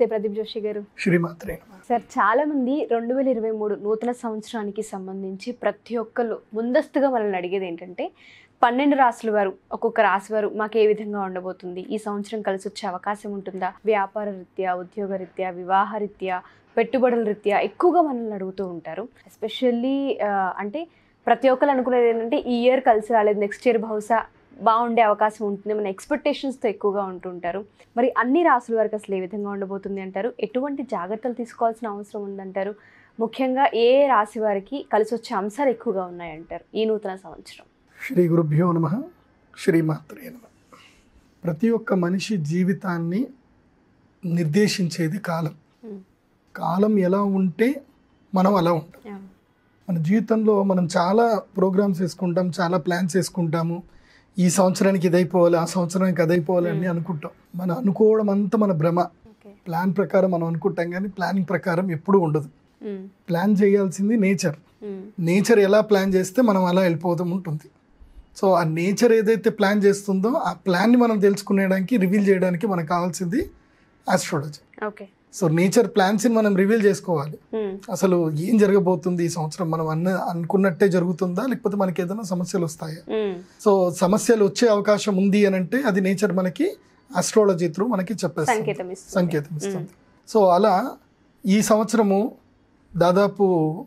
ప్రదీప్ జోషి గారు శ్రీమాత్రే నమః. సార్ చాలా మంది రెండు వేల ఇరవై మూడు నూతన సంవత్సరానికి సంబంధించి ప్రతి ఒక్కరు ముందస్తుగా మనల్ని అడిగేది ఏంటంటే పన్నెండు రాసుల వారు ఒక్కొక్క రాశి వారు మాకు ఏ విధంగా ఉండబోతుంది ఈ సంవత్సరం కలిసి వచ్చే అవకాశం ఉంటుందా వ్యాపార రీత్యా ఉద్యోగ రీత్యా వివాహ రీత్యా పెట్టుబడుల రీత్యా ఎక్కువగా మనల్ని అడుగుతూ ఉంటారు ఎస్పెషల్లీ అంటే ప్రతి ఒక్కరు అనుకునేది ఏంటంటే ఈ ఇయర్ కలిసి రాలేదు నెక్స్ట్ ఇయర్ బహుశా బాగుండే అవకాశం ఉంటుంది మన ఎక్స్పెక్టేషన్స్తో ఎక్కువగా ఉంటుంటారు మరి అన్ని రాసుల వారికి అసలు ఏ విధంగా ఉండబోతుంది అంటారు ఎటువంటి జాగ్రత్తలు తీసుకోవాల్సిన అవసరం ఉందంటారు ముఖ్యంగా ఏ రాశి వారికి కలిసి వచ్చే అంశాలు ఎక్కువగా ఉన్నాయంటారు ఈ నూతన సంవత్సరం శ్రీ గురుభ్యో నమ శ్రీమాత్రే నమ ప్రతి ఒక్క మనిషి జీవితాన్ని నిర్దేశించేది కాలం Hmm. కాలం ఎలా ఉంటే మనం అలా ఉంటాం మన జీవితంలో మనం చాలా ప్రోగ్రామ్స్ వేసుకుంటాం చాలా ప్లాన్స్ వేసుకుంటాము ఈ సంవత్సరానికి ఇది అయిపోవాలి ఆ సంవత్సరానికి అది అయిపోవాలి అని అనుకుంటాం మనం అనుకోవడం అంతా మన భ్రమ ఓకే ప్లాన్ ప్రకారం మనం అనుకుంటాం కానీ ప్లానింగ్ ప్రకారం ఎప్పుడూ ఉండదు ప్లాన్ చేయాల్సింది నేచర్ నేచర్ ఎలా ప్లాన్ చేస్తే మనం అలా వెళ్ళిపోతాం ఉంటుంది సో ఆ నేచర్ ఏదైతే ప్లాన్ చేస్తుందో ఆ ప్లాన్ని మనం తెలుసుకునేడానికి రివీల్ చేయడానికి మనకు కావాల్సింది ఆస్ట్రాలజీ ఓకే సో నేచర్ ప్లాన్స్ని మనం రివీల్ చేసుకోవాలి అసలు ఏం జరగబోతుంది ఈ సంవత్సరం మనం అన్న అనుకున్నట్టే జరుగుతుందా లేకపోతే మనకి ఏదైనా సమస్యలు వస్తాయా సో సమస్యలు వచ్చే అవకాశం ఉంది అని అంటే అది నేచర్ మనకి ఆస్ట్రాలజీ త్రూ మనకి చెప్పేస్తుంది సంకేతం ఇస్తుంది సంకేతం ఇస్తుంది సో అలా ఈ సంవత్సరము దాదాపు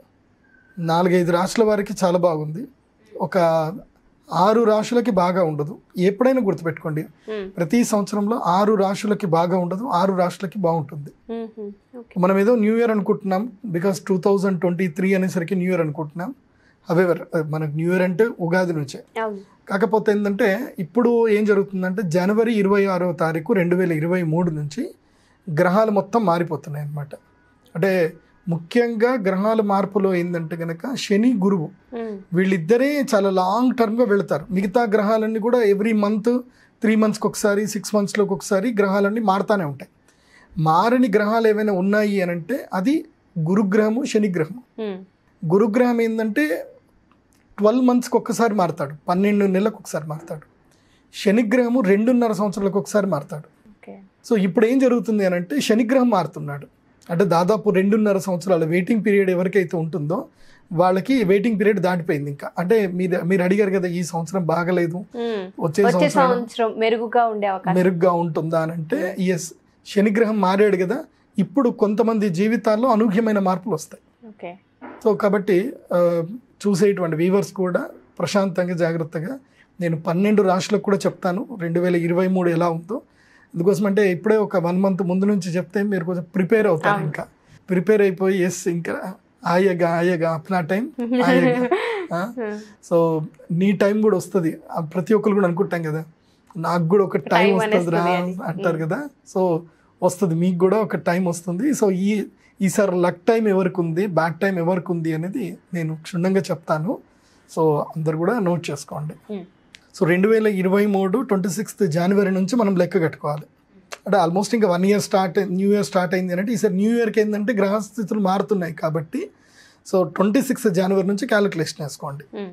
నాలుగైదు రాష్ట్రాల వారికి చాలా బాగుంది ఒక ఆరు రాశులకి బాగా ఉండదు ఎప్పుడైనా గుర్తుపెట్టుకోండి మ్మ్. ప్రతి సంవత్సరంలో ఆరు రాశులకి బాగా ఉండదు ఆరు రాశులకి బాగుంటుంది మ్మ్. ఓకే మనం ఏదో న్యూ ఇయర్ అనుకుంటున్నాం because two thousand twenty three అనేసరికి న్యూ ఇయర్ అనుకుంటున్నాం హవెవర్ మనకు న్యూ ఇయర్ అంటే ఉగాది నుంచే అవును కాకపోతే ఏంటంటే ఇప్పుడు ఏం జరుగుతుందంటే జనవరి ఇరవై ఆరో తారీఖు రెండు వేల ఇరవై మూడు నుంచి గ్రహాలు మొత్తం మారిపోతున్నాయి అన్నమాట అంటే ముఖ్యంగా గ్రహాల మార్పులో ఏంటంటే కనుక శని గురువు మ్మ్. వీళ్ళిద్దరే చాలా లాంగ్ టర్మ్గా వెళతారు మిగతా గ్రహాలన్నీ కూడా ఎవ్రీ మంత్ త్రీ మంత్స్కి ఒకసారి సిక్స్ మంత్స్లోకి ఒకసారి గ్రహాలన్నీ మారుతూనే ఉంటాయి మారని గ్రహాలు ఏమైనా ఉన్నాయి అని అంటే అది గురుగ్రహము శనిగ్రహము మ్మ్. గురుగ్రహం ఏంటంటే ట్వెల్వ్ మంత్స్కి ఒక్కసారి మారుతాడు పన్నెండు నెలలకు ఒకసారి మారుతాడు శనిగ్రహము రెండున్నర సంవత్సరాలకు ఒకసారి మారుతాడు ఓకే సో ఇప్పుడు ఏం జరుగుతుంది అని అంటే శనిగ్రహం మారుతున్నాడు అంటే దాదాపు రెండున్నర సంవత్సరాల వెయిటింగ్ పీరియడ్ ఎవరికైతే ఉంటుందో వాళ్ళకి వెయిటింగ్ పీరియడ్ దాటిపోయింది ఇంకా అంటే మీరు మీరు అడిగారు కదా ఈ సంవత్సరం బాగలేదు మ్మ్. వచ్చే వచ్చే సంవత్సరం సంవత్సరం మెరుగుగా ఉండే అవకాశం మెరుగ్గా ఉంటుందా అని అంటే ఎస్ శనిగ్రహం మారాడు కదా ఇప్పుడు కొంతమంది జీవితాల్లో అనూహ్యమైన మార్పులు వస్తాయి ఓకే సో కాబట్టి ఆ, చూసేటువంటి వీవర్స్ కూడా ప్రశాంతంగా జాగ్రత్తగా నేను పన్నెండు రాశులకు కూడా చెప్తాను రెండు వేల ఇరవై మూడు ఎలా ఉందో అందుకోసం అంటే ఇప్పుడే ఒక వన్ మంత్ ముందు నుంచి చెప్తే మీరు కొంచెం ప్రిపేర్ అవుతారు అవును. ఇంకా ప్రిపేర్ అయిపోయి ఎస్ ఇంకా ఆయగా ఆయగా అప్నా టైం ఆయగా ఆ? సో నీ టైం కూడా వస్తుంది ఆ, ప్రతి ఒక్కరు కూడా అనుకుంటాం కదా నాకు కూడా ఒక టైం Time వస్తుంది రా అనేస్తుంది అని. అంటారు Mm. కదా సో వస్తుంది మీకు కూడా ఒక టైం వస్తుంది సో ఈ ఈసారి లక్ టైం ఎవరికి ఉంది బ్యాడ్ టైం ఎవరికి ఉంది అనేది నేను క్షుణ్ణంగా చెప్తాను సో అందరు కూడా నోట్ చేసుకోండి Mm. సో రెండు వేల ఇరవై మూడు ట్వంటీ సిక్స్త్ జనవరి నుంచి మనం లెక్క కట్టుకోవాలి అంటే ఆల్మోస్ట్ ఇంకా one year start new year start అయింది అంటే ఈసారి న్యూ ఇయర్కి ఏంటంటే గ్రహస్థితులు మారుతున్నాయి కాబట్టి సో ట్వంటీ సిక్స్త్ జనవరి నుంచి క్యాలిక్యులేషన్ వేసుకోండి మ్మ్.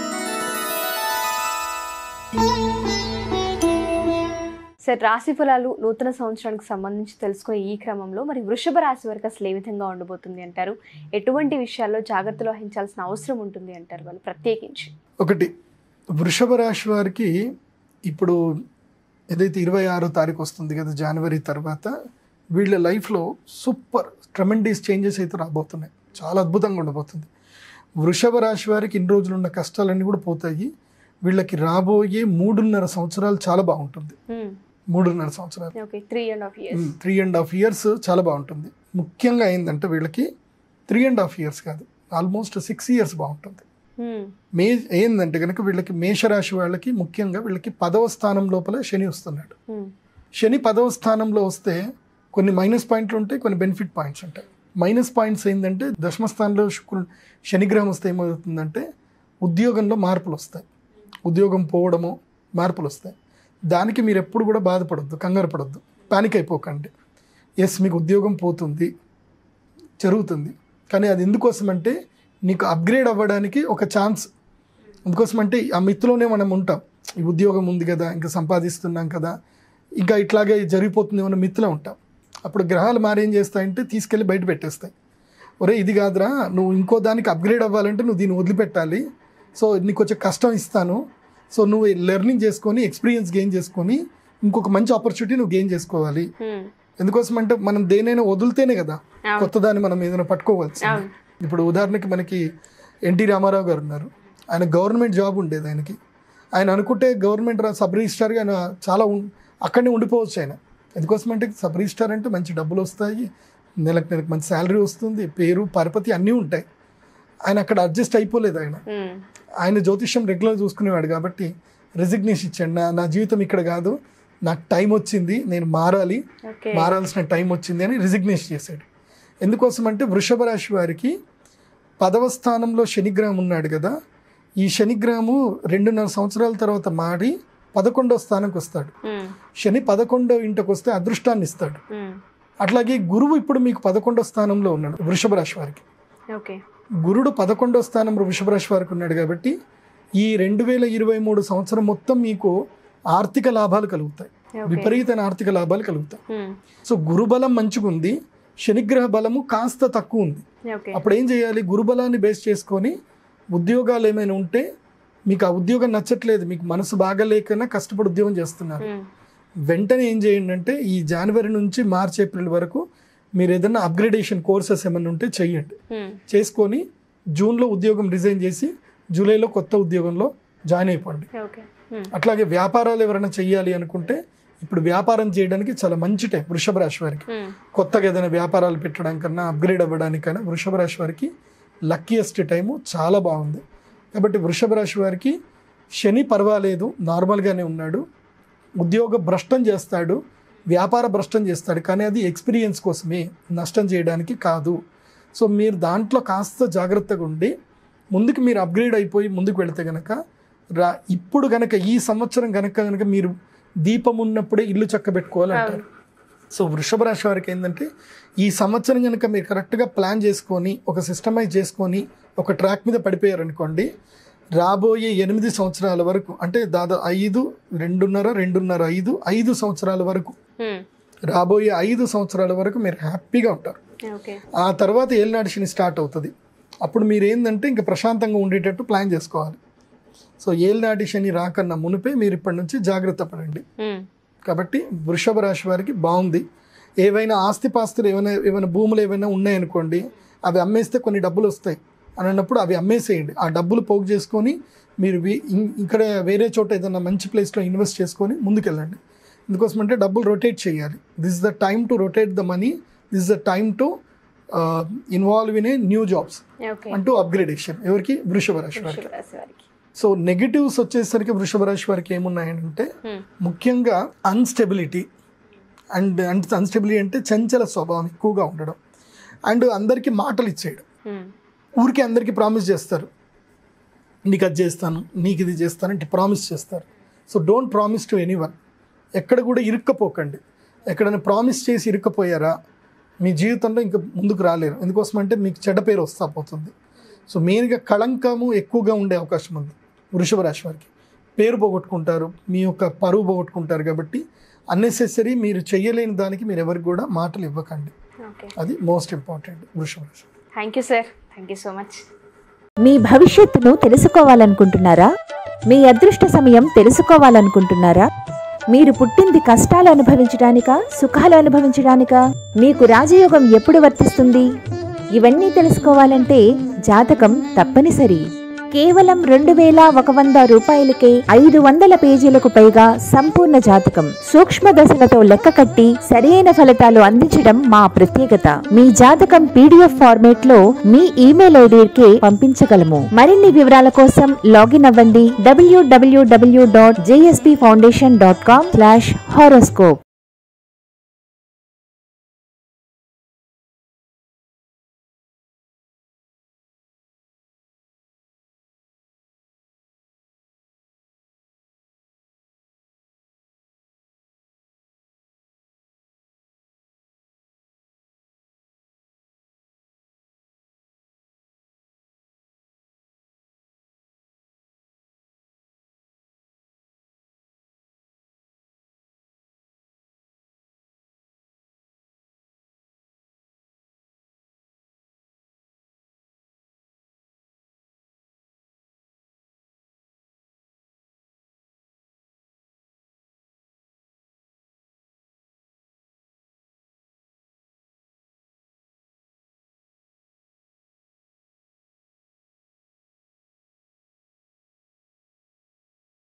సార్ రాశి ఫలాలు నూతన సంవత్సరానికి సంబంధించి తెలుసుకునే ఈ క్రమంలో మరి వృషభ రాశి వారికి అసలు ఏ విధంగా ఉండబోతుంది అంటారు ఎటువంటి విషయాల్లో జాగ్రత్తలు వహించాల్సిన అవసరం ఉంటుంది అంటారు వాళ్ళు ప్రత్యేకించి ఒకటి వృషభ రాశి వారికి ఇప్పుడు ఏదైతే ఇరవై ఆరో తారీఖు వస్తుంది కదా జనవరి తర్వాత వీళ్ళ లైఫ్లో సూపర్ ట్రమెండీస్ చేంజెస్ అయితే రాబోతున్నాయి చాలా అద్భుతంగా ఉండబోతుంది వృషభ రాశి వారికి ఇన్ని రోజులు ఉన్న కష్టాలన్నీ కూడా పోతాయి వీళ్ళకి రాబోయే మూడున్నర సంవత్సరాలు చాలా బాగుంటుంది మూడున్నర సంవత్సరాలు okay three and half years three and half years చాలా బాగుంటుంది ముఖ్యంగా ఏంటంటే వీళ్ళకి త్రీ అండ్ హాఫ్ ఇయర్స్ కాదు ఆల్మోస్ట్ సిక్స్ ఇయర్స్ బాగుంటుంది మే ఏంటంటే కనుక వీళ్ళకి మేషరాశి వాళ్ళకి ముఖ్యంగా వీళ్ళకి పదవ స్థానం లోపల శని వస్తున్నాడు శని పదవ స్థానంలో వస్తే కొన్ని మైనస్ పాయింట్లు ఉంటాయి కొన్ని బెనిఫిట్ పాయింట్స్ ఉంటాయి మైనస్ పాయింట్స్ ఏంటంటే దశమ స్థానంలో శుక్రుడు శనిగ్రహం వస్తే ఏమవుతుందంటే ఉద్యోగంలో మార్పులు వస్తాయి ఉద్యోగం పోవడము మార్పులు వస్తాయి దానికి మీరు ఎప్పుడు కూడా బాధపడొద్దు కంగారు పడొద్దు పానిక్ అయిపోకండి ఎస్ మీకు ఉద్యోగం పోతుంది జరుగుతుంది కానీ అది ఎందుకోసం అంటే నీకు అప్గ్రేడ్ అవ్వడానికి ఒక ఛాన్స్ అందుకోసం అంటే ఆ మిత్తులోనే మనం ఉంటాం ఈ ఉద్యోగం ఉంది కదా ఇంకా సంపాదిస్తున్నాం కదా ఇంకా ఇట్లాగే జరిగిపోతుంది అన్న మిత్తులో ఉంటాం అప్పుడు గ్రహాలు మారేం చేస్తాయంటే తీసుకెళ్ళి బయట పెట్టేస్తాయి ఒరే ఇది కాదురా నువ్వు ఇంకో దానికి అప్గ్రేడ్ అవ్వాలంటే నువ్వు దీన్ని వదిలిపెట్టాలి సో నీకు కొంచెం కష్టం ఇస్తాను సో నువ్వు లెర్నింగ్ చేసుకొని ఎక్స్పీరియన్స్ గెయిన్ చేసుకొని ఇంకొక మంచి ఆపర్చునిటీ నువ్వు గెయిన్ చేసుకోవాలి ఉమ్, ఎందుకోసం అంటే మనం దేనైనా వదిలితేనే కదా అవును. కొత్త దాన్ని మనం ఏదైనా పట్టుకోవాల్సి అవును. ఇప్పుడు ఉదాహరణకి మనకి ఎన్టీ రామారావు గారు ఉన్నారు ఆయన గవర్నమెంట్ జాబ్ ఉండేది ఆయనకి ఆయన అనుకుంటే గవర్నమెంట్ రా- సబ్ రిజిస్టార్గా ఆయన చాలా ఉం- అక్కడనే ఉండిపోవచ్చు ఆయన ఎందుకోసం అంటే సబ్ రిజిస్టార్ అంటే మంచి డబ్బులు వస్తాయి నెలకు నెలకు మంచి శాలరీ వస్తుంది పేరు పరపతి అన్నీ ఉంటాయి ఆయన అక్కడ అడ్జస్ట్ అయిపోలేదు ఆయన ఉమ్, ఆయన జ్యోతిష్యం రెగ్యులర్ చూసుకునేవాడు కాబట్టి రిజిగ్నేషన్ ఇచ్చాడు నా నా జీవితం ఇక్కడ కాదు నాకు టైం వచ్చింది నేను మారాలి ఓకే మారాల్సిన టైం వచ్చింది అని రిజిగ్నేషన్ చేశాడు ఎందుకోసం అంటే వృషభ రాశి వారికి పదవ స్థానంలో శనిగ్రహం ఉన్నాడు కదా ఈ శనిగ్రహము రెండున్నర సంవత్సరాల తర్వాత మాడి పదకొండవ స్థానంకి వస్తాడు ఉమ్, శని పదకొండవ ఇంటికి వస్తే అదృష్టాన్ని ఇస్తాడు ఉమ్, అట్లాగే గురువు ఇప్పుడు మీకు పదకొండవ స్థానంలో ఉన్నాడు వృషభ రాశి వారికి ఓకే గురుడు పదకొండవ స్థానంలో వృషభ రాశి వారికి ఉన్నాడు కాబట్టి ఈ రెండు వేల ఇరవై మూడు సంవత్సరం మొత్తం మీకు ఆర్థిక లాభాలు కలుగుతాయి ఓకే విపరీతమైన ఆర్థిక లాభాలు కలుగుతాయి ఉమ్, సో గురుబలం మంచిగా ఉంది శనిగ్రహ బలము కాస్త తక్కువ ఉంది ఓకే అప్పుడు ఏం చేయాలి గురుబలాన్ని బేస్ చేసుకొని ఉద్యోగాలు ఏమైనా ఉంటే మీకు ఆ ఉద్యోగం నచ్చట్లేదు మీకు మనసు బాగాలేకన్నా కష్టపడి ఉద్యోగం చేస్తున్నారు ఉమ్, వెంటనే ఏం చేయండి అంటే ఈ జనవరి నుంచి మార్చ్ ఏప్రిల్ వరకు మీరు ఏదైనా అప్గ్రేడేషన్ కోర్సెస్ ఏమైనా ఉంటే చెయ్యండి ఉమ్, చేసుకొని జూన్లో ఉద్యోగం రిజైన్ చేసి జూలైలో కొత్త ఉద్యోగంలో జాయిన్ అయిపోండి ఓకే ఉమ్, అట్లాగే వ్యాపారాలు ఎవరైనా చెయ్యాలి అనుకుంటే ఇప్పుడు వ్యాపారం చేయడానికి చాలా మంచి టైం వృషభ రాశి వారికి ఉమ్, కొత్తగా ఏదైనా వ్యాపారాలు పెట్టడం కన్నా అప్గ్రేడ్ అవ్వడానికైనా వృషభ రాశి వారికి లక్కీయెస్ట్ టైము చాలా బాగుంది కాబట్టి వృషభ రాశి వారికి శని పర్వాలేదు నార్మల్గానే ఉన్నాడు ఉద్యోగ భ్రష్టం చేస్తాడు వ్యాపార భ్రష్టం చేస్తాడు కానీ అది ఎక్స్పీరియన్స్ కోసమే నష్టం చేయడానికి కాదు సో మీరు దాంట్లో కాస్త జాగ్రత్తగా ఉండి ముందుకు మీరు అప్గ్రేడ్ అయిపోయి ముందుకు వెళితే గనక రా ఇప్పుడు గనక ఈ సంవత్సరం గనక గనక మీరు దీపం ఉన్నప్పుడే ఇల్లు చక్కబెట్టుకోవాలి అంటారు సో వృషభ రాశి వారికి ఏంటంటే ఈ సంవత్సరం కనుక మీరు కరెక్ట్గా ప్లాన్ చేసుకొని ఒక సిస్టమైజ్ చేసుకొని ఒక ట్రాక్ మీద పడిపోయారనుకోండి రాబోయే ఎనిమిది సంవత్సరాల వరకు అంటే దాదాపు ఐదు రెండున్నర రెండున్నర ఐదు ఐదు సంవత్సరాల వరకు ఉమ్, రాబోయే ఐదు సంవత్సరాల వరకు మీరు హ్యాపీగా ఉంటారు ఓకే ఆ తర్వాత ఏలినాటి శని స్టార్ట్ అవుతుంది అప్పుడు మీరు ఏంటంటే ఇంకా ప్రశాంతంగా ఉండేటట్టు ప్లాన్ చేసుకోవాలి సో ఏలినాటి శని రాకన్నా మునిపే మీరు ఇప్పటి నుంచి జాగ్రత్త పడండి ఉమ్, కాబట్టి వృషభ రాశి వారికి బాగుంది ఏవైనా ఆస్తిపాస్తులు ఏమైనా ఏమైనా భూములు ఏమైనా ఉన్నాయనుకోండి అవి అమ్మేస్తే కొన్ని డబ్బులు వస్తాయి అని అన్నప్పుడు అవి అమ్మేసేయండి ఆ డబ్బులు పోగు చేసుకొని మీరు వి- ఇం- ఇక్కడ వేరే చోట ఏదైనా మంచి ప్లేస్లో ఇన్వెస్ట్ చేసుకొని ముందుకెళ్ళండి ఎందుకోసం అంటే డబ్బులు రొటేట్ చేయాలి this is the time to rotate the money this is the time to involve in a new jobs okay అంటూ అప్గ్రేడేషన్ ఎవరికి వృషభ రాశి వారికి వృషభ రాశి వారికి సో నెగిటివ్స్ వచ్చేసరికి వృషభ రాశి వారికి ఏమున్నాయంటే ఉమ్, ముఖ్యంగా అన్స్టెబిలిటీ అండ్ అండ్ అన్స్టెబిలిటీ అంటే చంచల స్వభావం ఎక్కువగా ఉండడం అండ్ అందరికీ మాటలు ఇచ్చేయడం ఉమ్, ఊరికే అందరికీ ప్రామిస్ చేస్తారు నీకు అది చేస్తాను నీకు ఇది చేస్తాను అంటే ప్రామిస్ చేస్తారు so don't promise to anyone ఎక్కడ కూడా ఇరుక్కపోకండి ఎక్కడైనా ప్రామిస్ చేసి ఇరుక్కపోయారా మీ జీవితంలో ఇంకా ముందుకు రాలేరు ఎందుకోసం అంటే మీకు చెడ్డ పేరు వస్తా పోతుంది సో మెయిన్గా కళంకము ఎక్కువగా ఉండే అవకాశం ఉంది వృషభ రాశి వారికి పేరు పోగొట్టుకుంటారు మీ యొక్క పరువు పోగొట్టుకుంటారు కాబట్టి అన్నెసెసరీ మీరు చేయలేని దానికి మీరు ఎవరికి కూడా మాటలు ఇవ్వకండి ఓకే అది మోస్ట్ ఇంపార్టెంట్ వృషభ రాశి thank you sir thank you so much మీ భవిష్యత్తును తెలుసుకోవాలనుకుంటున్నారా మీ అదృష్ట సమయం తెలుసుకోవాలనుకుంటున్నారా మీరు పుట్టింది కష్టాలు అనుభవించడానికా సుఖాలు అనుభవించడానికా మీకు రాజయోగం ఎప్పుడు వర్తిస్తుంది ఇవన్నీ తెలుసుకోవాలంటే జాతకం తప్పనిసరి కేవలం రెండు వేల ఒక వంద రూపాయలకే ఐదు వందల పేజీలకు పైగా సంపూర్ణ జాతకం సూక్ష్మ దశలతో లెక్క కట్టి సరైన ఫలితాలు అందించడం మా ప్రత్యేకత మీ జాతకం పీడిఎఫ్ ఫార్మేట్ లో మీ ఇమెయిల్ ఐడికి పంపించగలము మరిన్ని వివరాల కోసం లాగిన్ అవ్వండి డబ్ల్యూడబ్ల్యూడబ్ల్యూ dot JSP foundation dot com slash horoscope